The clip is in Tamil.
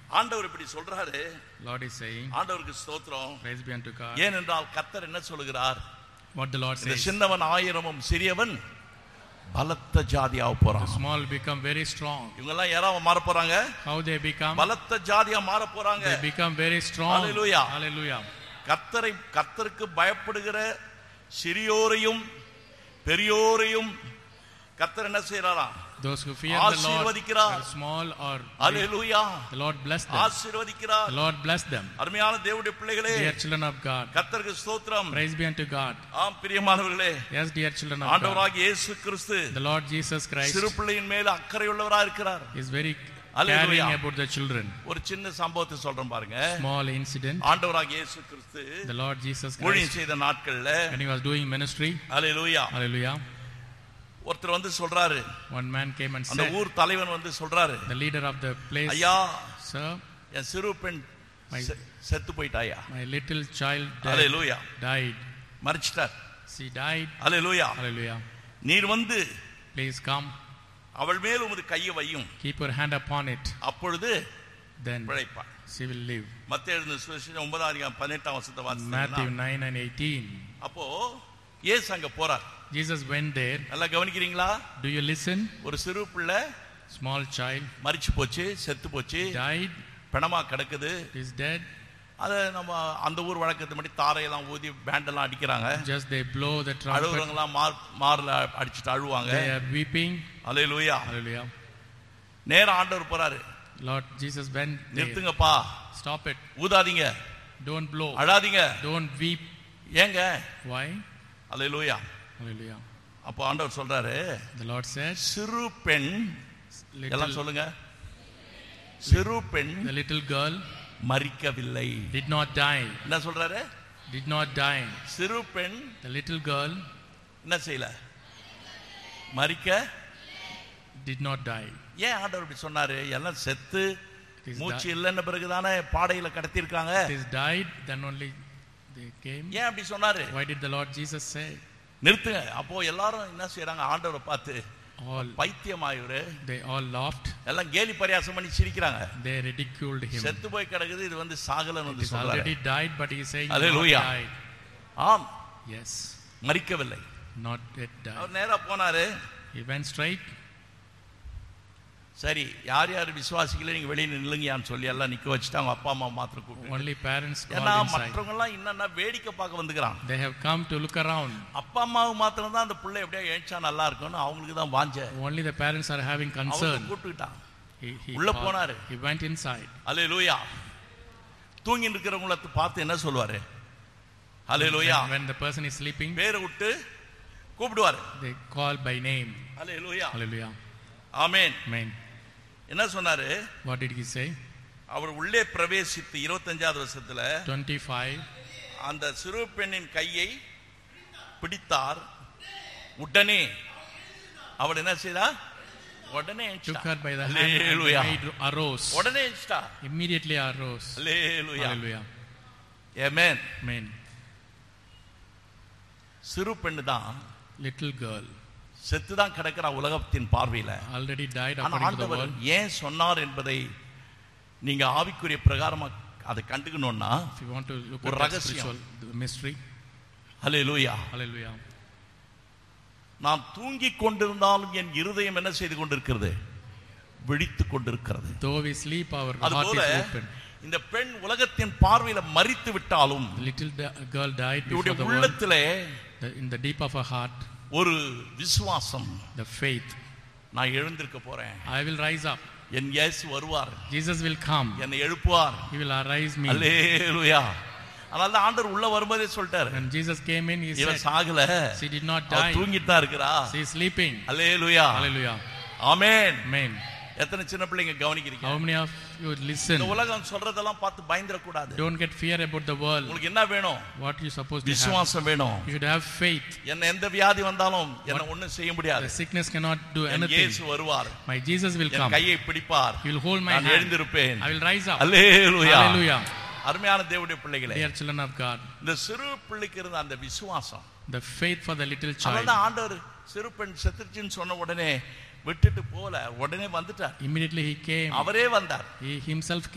ஆண்டவர் இப்படி சொல்றாரு Lord is saying, ஆண்டவருக்கு ஸ்தோத்திரம் Praise be unto God. ஏனென்றால் கத்தர் என்ன சொல்லுகிறார் What the Lord இந்த says, சின்னவன் ஆயிரமும் சிறியவன் பலத்த ஜாதியாக the போறான் small become very strong. இவங்க எல்லாம் யாராவது மாற போறாங்க How they become? பலத்த ஜாதியா மாற போறாங்க They become very strong. Hallelujah. Hallelujah. கத்தரை கத்தருக்கு பயப்படுகிற சிறியோரையும் பெரியோரையும் கத்தர் என்ன செய்யறாராம் Those who fear the Lord, ஆசீர்வதிக்கிறார். whether small or big, hallelujah the Lord bless them. ஆசீர்வதிக்கிறார் The Lord bless them. அருமையான தேவனுடைய பிள்ளைகளே Dear children of God, கத்தருக்கு ஸ்தோத்திரம் praise be unto God. ஆம் பிரியமானவர்களே Yes, dear children of God, ஆண்டவராகிய இயேசு கிறிஸ்து the Lord Jesus Christ சிறு பிள்ளையின் மேல அக்கறையுள்ளவரா இருக்கிறார் is very Hallelujah. caring about the children. ஒரு சின்ன சம்பவத்தை சொல்றேன் பாருங்க Small incident. ஆண்டவராகிய இயேசு கிறிஸ்து The Lord Jesus ஊழியம் Christ, செய்த நாட்கள்ல when he was doing ministry, hallelujah hallelujah, ஒருத்தர் வந்து சொல்றாரு one man came and அந்த said, ஊர் தலைவன் வந்து சொல்றாரு the leader of the place, ஐயா Sir, என் சிறு பெண் My- செ- செத்து போயிட்டாயா my little child died. Hallelujah died. மறிச்சிட்டார் She died. Hallelujah Hallelujah. நீர் வந்து Please come, அவள் மேல் உமது கையை வையும் keep your hand upon it, அப்பொழுது then பிழைப்பாள் she will live. மத்திய எழுந்த சுவிசேஷம் ஒன்பதாம் அதிகாரம் பதினெட்டாம் வருஷத்தை Matthew வாசித்தீங்கன்னா 9 and 18. அப்போ ஏசு அங்க போறார் Jesus went there. நல்லா கவனிக்கிறீங்களா Do you listen? ஒரு சிறு பிள்ளை Small child மறிச்சு போச்சு செத்து போச்சு died, பிணமா கிடக்குது is dead. அதை நம்ம அந்த ஊர் வழக்கத்து மட்டி தாரையெல்லாம் ஊதி பேண்டெல்லாம் அடிக்கிறாங்க Just they blow the trumpet. அழுகுறவங்களாம் மார் மார்ல அடிச்சுட்டு அழுவாங்க They are weeping. Hallelujah Hallelujah. நேரா ஆண்டவர் போறாரு Lord Jesus went there. நிறுத்துங்கப்பா Stop it. ஊதாதீங்க Don't blow. அழாதீங்க Don't weep. ஏங்க Why? Hallelujah Hallelujah. அப்போ ஆண்டவர் சொல்றாரு The Lord said, சிறு பெண் எல்லாம் little, சொல்லுங்க சிறு பெண் the little girl மறிக்கவில்லை did not die. என்ன சொல்றாரு Did not die. சிறு பெண் The little girl என்ன செய்யல மறிக்க did not die. ஏன் ஆண்டவர் இப்படி சொன்னாரு எல்லாம் செத்து It is, மூச்சு di- இல்லைன்ன பிறகுதானே பாடையில கடத்திருக்காங்க it is died, then only they came. ஏன் அப்படி சொன்னாரு Why did the Lord Jesus say? நிறுத்துங்க அப்போ எல்லாரும் என்ன செய்யறாங்க ஆண்டவரை பார்த்து All பைத்தியமாயிரு they all laughed. எல்லாம் கேலி பரியாசம் பண்ணி சிரிக்கிறாங்க They ridiculed him. செத்து போய் கிடக்குது இது வந்து சாகலன்னு It வந்து is சொல்றாரு already died, but he is saying not Hallelujah. died. ஆம் Yes, மறிக்கவில்லை not yet died. அவர் நேரா போனாரு He went straight. சரி யார் யார் விசுவாசிக்கல நீங்க வெளியே நில்லுங்கயான்னு சொல்லி எல்லாம் நிக்க வச்சுட்டு அவங்க அப்பா அம்மா மாத்திரம் கூப்பிட்டு Only parents ஏன்னா called inside. மற்றவங்க எல்லாம் என்னன்னா வேடிக்கை பார்க்க வந்துக்கிறான் They have come to look around. அப்பா அம்மாவுக்கு மாத்திரம் தான் அந்த பிள்ளை எப்படியா எழுச்சா நல்லா இருக்கும்னு அவங்களுக்கு தான் வாஞ்ச Only the parents are having அவங்க concern. கூப்பிட்டுக்கிட்டான் He, he, உள்ள called- போனாரு. he went inside. அலே லூயா தூங்கி இருக்கிறவங்கள பார்த்து என்ன சொல்லுவாரு அலே லூயா When, when the person is sleeping, பேரை விட்டு கூப்பிடுவாரு they call by name. அலே லூயா Hallelujah. ஆமேன் Amen. என்ன சொன்னாரு What did he say? அவர் உள்ளே பிரவேசித்து இருபத்தஞ்சாவது வருஷத்துல 25. அந்த சிறு பெண்ணின் கையை பிடித்தார் உடனே அவள் என்ன செய்தா உடனே Took எந்திரிச்சிட்டா. her by the hand and the Hallelujah. maid arose. உடனே எந்திரிச்சிட்டா. Immediately arose. Hallelujah. Hallelujah. Amen. Amen. சிறு பெண்ணு தான் Little girl செத்து தான் கிடக்கிறா உலகத்தின் பார்வையில already died ஆனா according to the ஆண்டவர் world. ஏன் சொன்னார் என்பதை நீங்க ஆவிக்குரிய பிரகாரமா அதை கண்டுக்கணும்னா If you want to look ஒரு at the ரகசியம். spiritual the mystery, hallelujah hallelujah. நான் தூங்கிக் கொண்டிருந்தாலும் என் இருதயம் என்ன செய்து கொண்டிருக்கிறது விழித்துக் கொண்டிருக்கிறது Though we sleep, our heart அதுபோல is open. இந்த பெண் உலகத்தின் பார்வையில மறித்து விட்டாலும் The little da- girl died இவருடைய before the world. உள்ளத்திலே The- in the deep of her heart, ஒரு விசுவாசம் the faith. நான் எழுந்திருக்க போறேன் I will rise up. என் இயேசு வருவார் Jesus will come. என்னை எழுப்புவார் He will arise me. அல்லேலூயா அதனால தான் ஆண்டவர் உள்ள வரும்போதே சொல்லிட்டாரு When Jesus came in, he இவன் said, Sagala She did not அவ die. தூங்கிட்டு தான் இருக்கிறா She is sleeping. Hallelujah Hallelujah. Amen Amen. எத்தனை சின்ன பிள்ளைங்க கவனிக்கிறீங்க How many of you இந்த listen? உலகம் சொல்றதெல்லாம் பார்த்து பயந்துட கூடாது Don't get fear about the world. உங்களுக்கு என்ன வேணும் What you supposed to have? விசுவாசம் வேணும் You should have faith. என்ன எந்த வியாதி வந்தாலும் என்ன ஒண்ணும் செய்ய The முடியாது sickness cannot do N anything. இயேசு வருவார் My Jesus will N come. கையை பிடிப்பார் He will hold my நான் hand. எழுந்திருப்பேன் I will rise up. Hallelujah Hallelujah. அருமையான தேவனுடைய பிள்ளைகளே Dear children of God, இந்த சிறு பிள்ளைக்கு இருந்த அந்த விசுவாசம் the faith for the little child. அதனால ஆண்டவர் சிறு பெண் செத்துருச்சுன்னு சொன்ன உடனே விட்டுட்டு போல உடனே வந்துட்டார் Immediately he came. அவரே வந்தார் He himself